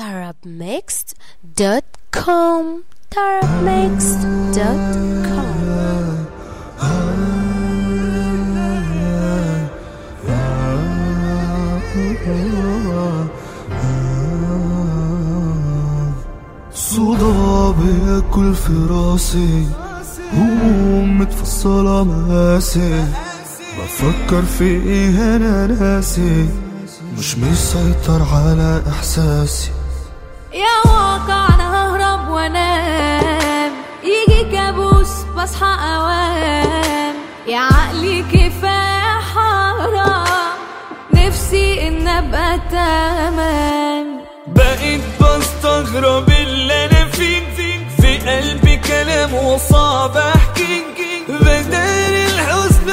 tarabmixed.com tarabmixed.com صدى بياكل في راسي هموم متفصلة مقاسي بفكر في ايه انا ناسي مش مسيطر على احساسي يا واقع انا ههرب وانام يجي كابوس بصحى اوام يا عقلي كفايه حرام نفسي ان ابقى تمام بقيت بستغرب اللي انا فيه في قلبي كلام وصعب احكي بدار الحزن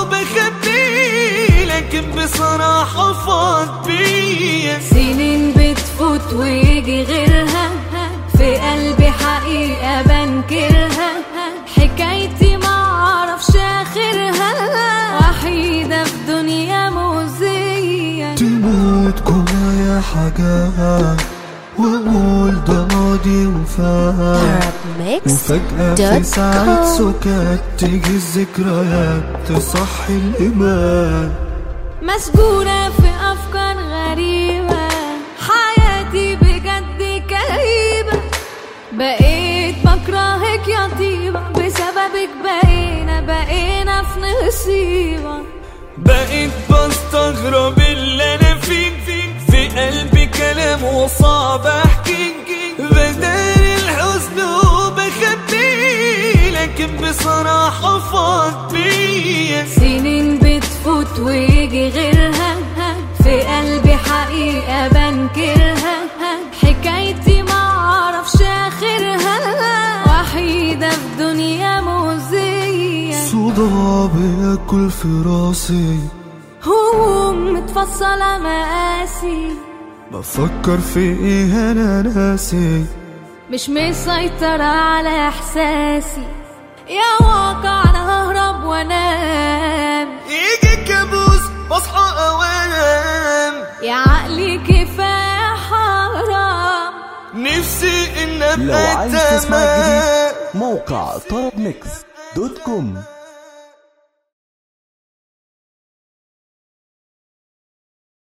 وبخبيه لكن بصراحة فاض بيا سنين بتفوت ويجي غيرها في قلبي حقيقة بنكرها حكايتي معرفش اخرها وحيدة في دنيا مؤذية تموت جوايا حاجات واقول ده ماضي وفات وفجأة في ساعات tarabmixed.com سكات تيجي الذكريات تصحي الإيمان مسجونة في أفكار غريبة حياتي بجد كئيبة بقيت بكرهك يا طيبة بسببك بقينا بقينا في نصيبة بقيت بستغرب اللي انا فيه في قلبي كلام وصعب احكي بدار الحزن وبخبيه لكن بصراحة فاض بيا سنين بتفوت ويجي غيرها في قلبي حقيقة بنكرها حكايتي معرفش آخرها وحيدة في دنيا مؤذية صدى بياكل في راسي هموم متفصلة مقاسي بفكر في ايه انا ناسي مش مسيطرة على إحساسي يا واقع أنا ههرب وأنام يجي كابوس بصحى اوام يا عقلي كفاية حرام نفسي ان لو ابقى عايز تسمع تمام الجديد موقع طرب ميكس دوت كوم